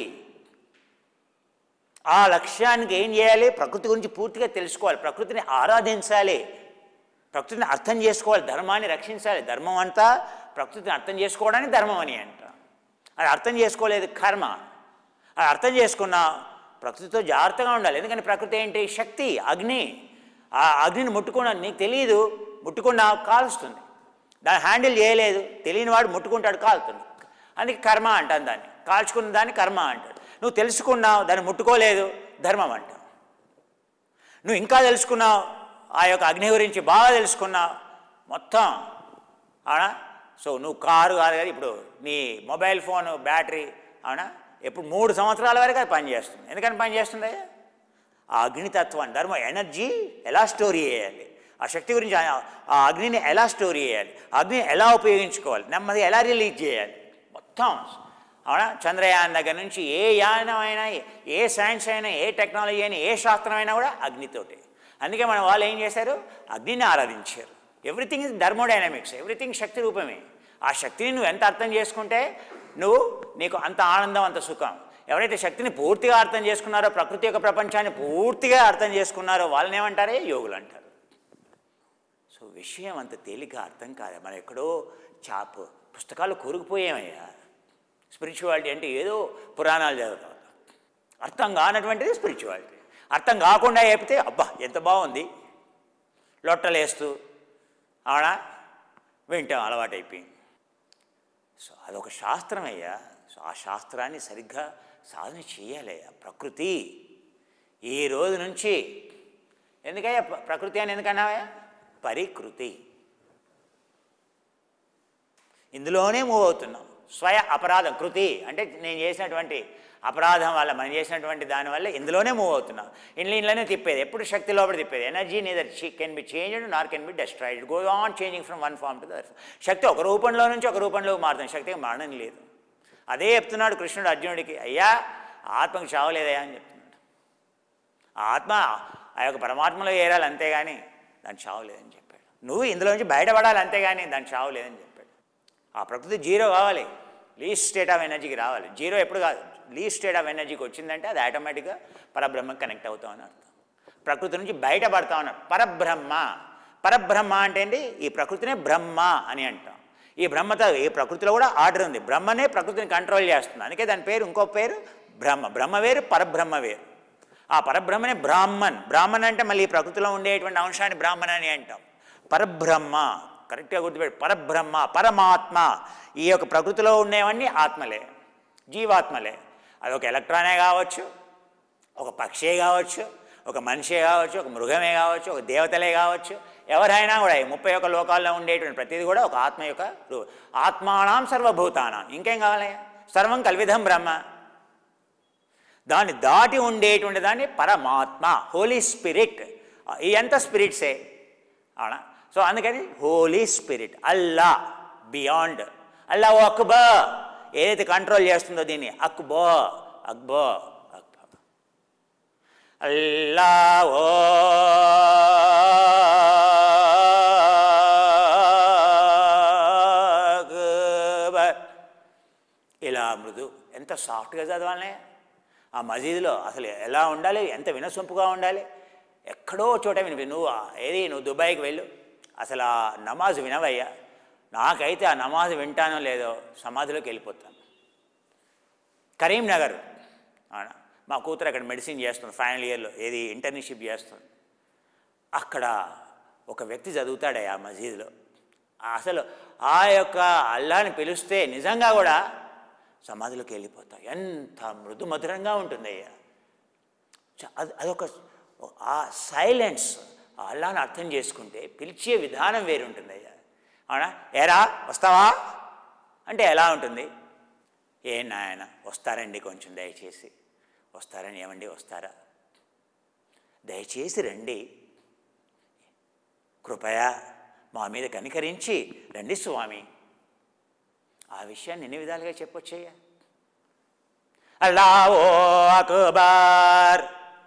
ఆ లక్ష్యానికి ఏం చేయాలి ప్రకృతి గురించి పూర్తిగా తెలుసుకోవాలి ప్రకృతిని ఆరాధించాలి ప్రకృతిని అర్థం చేసుకోవాలి ధర్మాన్ని రక్షించాలి ధర్మం అంతా ప్రకృతిని అర్థం చేసుకోవడానికి ధర్మం అని అంట అది అర్థం చేసుకోలేదు కర్మ అది అర్థం చేసుకున్న ప్రకృతితో జాగ్రత్తగా ఉండాలి ఎందుకంటే ప్రకృతి ఏంటి శక్తి అగ్ని ఆ అగ్నిని ముట్టుకున్నా నీకు తెలియదు ముట్టుకున్నా కాలుస్తుంది దాన్ని హ్యాండిల్ చేయలేదు తెలియని వాడు ముట్టుకుంటాడు కాలుతుంది అందుకే కర్మ అంటాను దాన్ని కాల్చుకున్న దాన్ని కర్మ అంటాడు నువ్వు తెలుసుకున్నావు దాన్ని ముట్టుకోలేదు ధర్మం అంటావు నువ్వు ఇంకా తెలుసుకున్నావు ఆ యొక్క అగ్ని గురించి బాగా తెలుసుకున్నావు మొత్తం అవునా సో నువ్వు కారు కాదు కదా ఇప్పుడు నీ మొబైల్ ఫోన్ బ్యాటరీ అవునా ఎప్పుడు మూడు సంవత్సరాల వరకు అది పనిచేస్తుంది ఎందుకని పనిచేస్తుంది ఆ అగ్నితత్వాన్ని ధర్మ ఎనర్జీ ఎలా స్టోర్ చేయాలి ఆ శక్తి గురించి ఆ- ఆ అగ్నిని ఎలా స్టోర్ చేయాలి ఆ అగ్నిని ఎలా ఉపయోగించుకోవాలి నెమ్మదిగా ఎలా రిలీజ్ చేయాలి మొత్తం అవునా చంద్రయాన్ దగ్గర నుంచి ఏ యానం అయినా ఏ సైన్స్ అయినా ఏ టెక్నాలజీ అయినా ఏ శాస్త్రం అయినా కూడా అగ్నితోటి అందుకే మన వాళ్ళు ఏం చేశారు అగ్నిని ఆరాధించారు ఎవ్రీథింగ్ ఇస్ థర్మోడైనమిక్స్ ఎవ్రీథింగ్ శక్తి రూపమే ఆ శక్తిని నువ్వు ఎంత అర్థం చేసుకుంటే నువ్వు నీకు అంత ఆనందం అంత సుఖం ఎవరైతే శక్తిని పూర్తిగా అర్థం చేసుకున్నారో ప్రకృతి యొక్క ప్రపంచాన్ని పూర్తిగా అర్థం చేసుకున్నారో వాళ్ళని ఏమంటారే యోగులు అంటారు సో విషయం అంత తేలిక అర్థం కాదు మనం ఎక్కడో చాప్ పుస్తకాలు కూరుకుపోయామయ్యా స్పిరిచువాలిటీ అంటే ఏదో పురాణాలు చదువుతాం అర్థం కానటువంటిది స్పిరిచువాలిటీ అర్థం కాకుండా చెప్తే అబ్బా ఎంత బాగుంది లొట్టలేస్తూ ఆడ వింటాం అలవాటైపోయింది సో అదొక శాస్త్రం అయ్యా సో ఆ శాస్త్రాన్ని సరిగ్గా సాధన చేయాలయ్యా ప్రకృతి ఈ రోజు నుంచి ఎందుకయ్యా ప్ర- ప్రకృతి అని ఎందుకన్నావయ్యా పరికృతి ఇందులోనే మూవ్ అవుతున్నాం స్వయ అపరాధం కృతి అంటే నేను చేసినటువంటి అపరాధం వల్ల మనం చేసినటువంటి దానివల్ల ఇందులోనే మూవ్ అవుతున్నాం ఇంట్లో ఇంట్లోనే తిప్పేది ఎప్పుడు శక్తి లోపల తిప్పేది energy neither can be changed nor can be destroyed go on changing from one form to other శక్తి ఒక రూపంలో నుంచి ఒక రూపంలోకి మారుతుంది శక్తికి మరణం లేదు అదే చెప్తున్నాడు కృష్ణుడు అర్జునుడికి అయ్యా ఆత్మకు చావలేదయ్యా అని చెప్తున్నాడు ఆ ఆత్మ ఆ యొక్క పరమాత్మలో ఏరాలి అంతేగాని దాని చావు లేదని చెప్పాడు నువ్వు ఇందులో నుంచి బయటపడాలి అంతేగాని దాని చావు లేదని చెప్పాడు ఆ ప్రకృతి జీరో కావాలి లీస్ట్ స్టేట్ ఆఫ్ ఎనర్జీకి రావాలి జీరో ఎప్పుడు కాదు లీస్ట్ స్టేట్ ఆఫ్ ఎనర్జీకి వచ్చిందంటే అది ఆటోమేటిక్గా పరబ్రహ్మకి కనెక్ట్ అవుతామని అర్థం ప్రకృతి నుంచి బయటపడతా ఉన్నారు పరబ్రహ్మ పరబ్రహ్మ అంటే ఏంటి ఈ ప్రకృతినే బ్రహ్మ అని అంటాం ఈ బ్రహ్మతో ఈ ప్రకృతిలో కూడా ఆర్డర్ ఉంది బ్రహ్మనే ప్రకృతిని కంట్రోల్ చేస్తుంది అందుకే దాని పేరు ఇంకో పేరు బ్రహ్మ బ్రహ్మ వేరు పరబ్రహ్మ వేరు ఆ పరబ్రహ్మనే బ్రాహ్మణ్ బ్రాహ్మణ్ అంటే మళ్ళీ ఈ ప్రకృతిలో ఉండేటువంటి అంశాన్ని బ్రాహ్మణ అని అంటాం పరబ్రహ్మ కరెక్ట్గా గుర్తుపెట్టి పరబ్రహ్మ పరమాత్మ ఈ యొక్క ప్రకృతిలో ఉండేవన్నీ ఆత్మలే జీవాత్మలే అదొక ఎలక్ట్రానే కావచ్చు ఒక పక్షే కావచ్చు ఒక మనిషే కావచ్చు ఒక మృగమే కావచ్చు ఒక దేవతలే కావచ్చు ఎవరైనా కూడా ఈ ముప్పై ఒక్క లోకాల్లో ఉండేటువంటి ప్రతిదీ కూడా ఒక ఆత్మ యొక్క రూ- ఆత్మానాం సర్వభూతానాం ఇంకేం కావాలి సర్వం కల్విధం బ్రహ్మ దాన్ని దాటి ఉండేటువంటి దాన్ని పరమాత్మ హోలీ స్పిరిట్ ఈ ఎంత స్పిరిట్సే అవునా సో అందుకని holy spirit Allah beyond Allah ఓ అక్బా ఏదైతే కంట్రోల్ చేస్తుందో దీన్ని అక్బో అక్బో అక్బో అల్లా ఓ అక్బర్ ఇలా మృదు ఎంత సాఫ్ట్గా చదవాలనే ఆ మజీదులో అసలు ఎలా ఉండాలి ఎంత వినసొంపుగా ఉండాలి ఎక్కడో చోట వినిపి నువ్వు ఆ- ఏది నువ్వు దుబాయ్కి వెళ్ళు అసలు ఆ నమాజ్ వినవయ్యా నాకైతే ఆ నమాజ్ వింటానో లేదో సమాధిలోకి వెళ్ళిపోతాను కరీంనగర్ అవునా మా కూతురు అక్కడ మెడిసిన్ చేస్తుంది ఫైనల్ ఇయర్లో ఏది ఇంటర్న్షిప్ చేస్తుంది అక్కడ ఒక వ్యక్తి చదువుతాడే ఆ మసీదులో అసలు ఆ యొక్క అల్లాని పిలిస్తే నిజంగా కూడా సమాధిలోకి వెళ్ళిపోతాయి ఎంత మృదు మధురంగా ఉంటుంది అయ్యా చ- అది అదొక ఆ సైలెన్స్ ఆ అల్లాని అర్థం చేసుకుంటే పిలిచే విధానం వేరు ఉంటుంది అయ్యా అవునా ఏరా వస్తావా అంటే ఎలా ఉంటుంది ఏ నాయన వస్తారండి కొంచెం దయచేసి వస్తారని ఏమండి వస్తారా దయచేసి రండి కృపయా మా మీద కనికరించి రండి స్వామి ఆ విషయాన్ని ఎన్ని విధాలుగా చెప్పొచ్చయ్యా అల్లాహో అక్బర్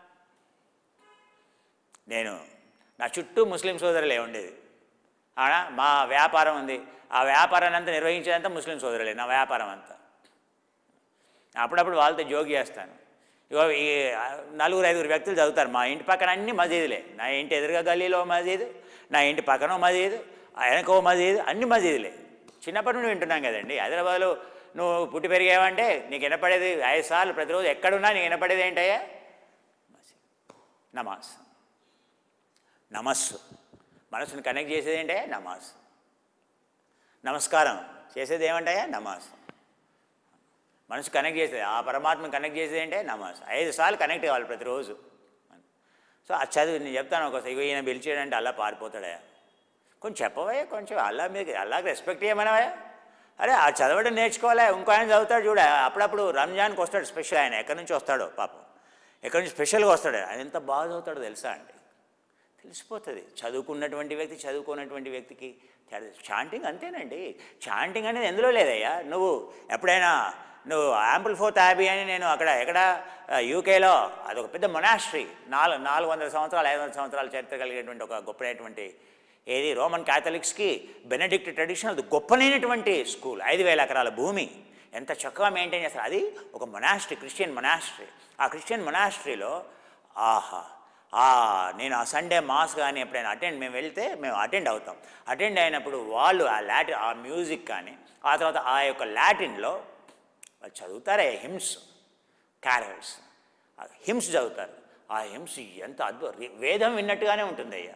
నేను నా చుట్టూ ముస్లిం సోదరులే ఉండేది అవునా మా వ్యాపారం ఉంది ఆ వ్యాపారాన్ని అంతా నిర్వహించేదంతా ముస్లిం సోదరులే నా వ్యాపారం అంతా అప్పుడప్పుడు వాళ్ళతో జోక్ చేస్తాను ఇగో ఈ నలుగురు ఐదుగురు వ్యక్తులు చదువుతారు మా ఇంటి పక్కన అన్ని మసీదులే నా ఇంటి ఎదురుగా గల్లీలో ఓ మసీదు నా ఇంటి పక్కన ఓ మసీదు ఆ వెనక ఓ మసీదు అన్ని మసీదులే చిన్నప్పటి నుండి వింటున్నాం కదండి హైదరాబాద్లో నువ్వు పుట్టి పెరిగావంటే నీకు వినపడేది ఐదు సార్లు ప్రతిరోజు ఎక్కడున్నా నీకు వినపడేది ఏంటయ్యా మసీద్ నమాజ్ నమస్సు మనసుని కనెక్ట్ చేసేది ఏంటయ్యా నమాజ్ నమస్కారం చేసేది ఏమంటాయా నమాజ్ మనసు కనెక్ట్ చేసేది ఆ పరమాత్మ కనెక్ట్ చేసేది ఏంటే నమాజ్ ఐదు సార్లు కనెక్ట్ కావాలి ప్రతిరోజు సో ఆ చదువు నేను చెప్తాను ఒకసారి ఇగో ఈయన పిలిచాడంటే అలా పారిపోతాడా కొంచెం చెప్పవయ్యా కొంచెం అల్లా మీకు అల్లాకి రెస్పెక్ట్ చేయమనవా అరే ఆ చదవడం నేర్చుకోవాలి ఇంకో ఆయన చదువుతాడు చూడ అప్పుడప్పుడు రంజాన్కి వస్తాడు స్పెషల్ ఆయన ఎక్కడి నుంచి వస్తాడో పాపం ఎక్కడి నుంచి స్పెషల్గా వస్తాడు ఆయన ఎంత బాగా చదువుతాడో తెలుసా అండి తెలిసిపోతుంది చదువుకున్నటువంటి వ్యక్తి చదువుకున్నటువంటి వ్యక్తికి తేడా చాంటింగ్ అంతేనండి చాంటింగ్ అనేది ఎందులో లేదయ్యా నువ్వు ఎప్పుడైనా నువ్వు యాంపుల్ ఫోర్త్ యాబీ అని నేను అక్కడ ఎక్కడ ఆ, యూకేలో అదొక పెద్ద మొనాస్ట్రీ నాలుగు నాలుగు వందల సంవత్సరాలు ఐదు వందల సంవత్సరాల చరిత్ర కలిగినటువంటి ఒక గొప్పనటువంటి ఏది రోమన్ క్యాథలిక్స్కి బెనడిక్ట్ ట్రెడిషన్ అది గొప్పనైనటువంటి స్కూల్ ఐదు వేల ఎకరాల భూమి ఎంత చక్కగా మెయింటైన్ చేస్తారు అది ఒక మొనాస్ట్రీ క్రిస్టియన్ మొనాస్ట్రీ ఆ క్రిస్టియన్ మొనాస్ట్రీలో ఆహా ఆ నేను ఆ సండే మాస్ కానీ ఎప్పుడైనా అటెండ్ మేము వెళ్తే మేము అటెండ్ అవుతాం అటెండ్ అయినప్పుడు వాళ్ళు ఆ లాటిన్ ఆ మ్యూజిక్ కానీ ఆ తర్వాత ఆ యొక్క లాటిన్లో వాళ్ళు చదువుతారే హిమ్స్ క్యారల్స్ ఆ హిమ్స్ చదువుతారు ఆ హిమ్స్ ఎంత అద్భుత వేదం విన్నట్టుగానే ఉంటుంది అయ్యా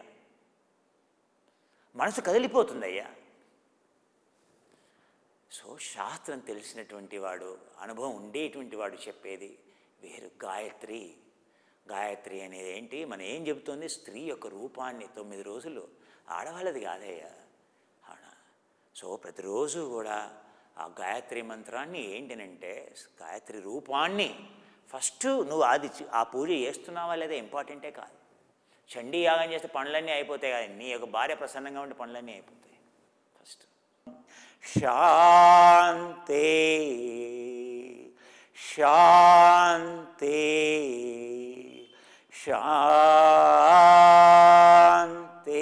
మనసు కదిలిపోతుంది అయ్యా సో శాస్త్రం తెలిసినటువంటి వాడు అనుభవం ఉండేటువంటి వాడు చెప్పేది వేరు గాయత్రి గాయత్రి అనేది ఏంటి మనం ఏం చెబుతుంది స్త్రీ యొక్క రూపాన్ని తొమ్మిది రోజులు ఆడవాళ్ళది కాదయ్యా ఆడ సో ప్రతిరోజు కూడా ఆ గాయత్రి మంత్రాన్ని ఏంటనంటే గాయత్రి రూపాన్ని ఫస్ట్ నువ్వు అది చి- ఆ పూజ చేస్తున్నావా లేదా ఇంపార్టెంటే కాదు చండీ యాగం చేస్తే పనులన్నీ అయిపోతాయి కదా నీ యొక్క భార్య ప్రసన్నంగా ఉంటే పనులన్నీ అయిపోతాయి ఫస్ట్ శాంతి శాంతి శాంతి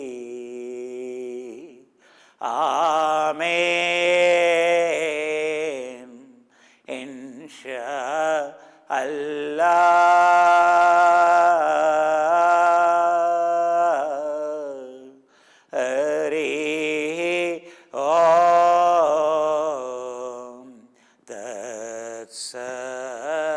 ఆమేన్ ఇన్షా అల్లాహ్ హరి ఓం తత్సత్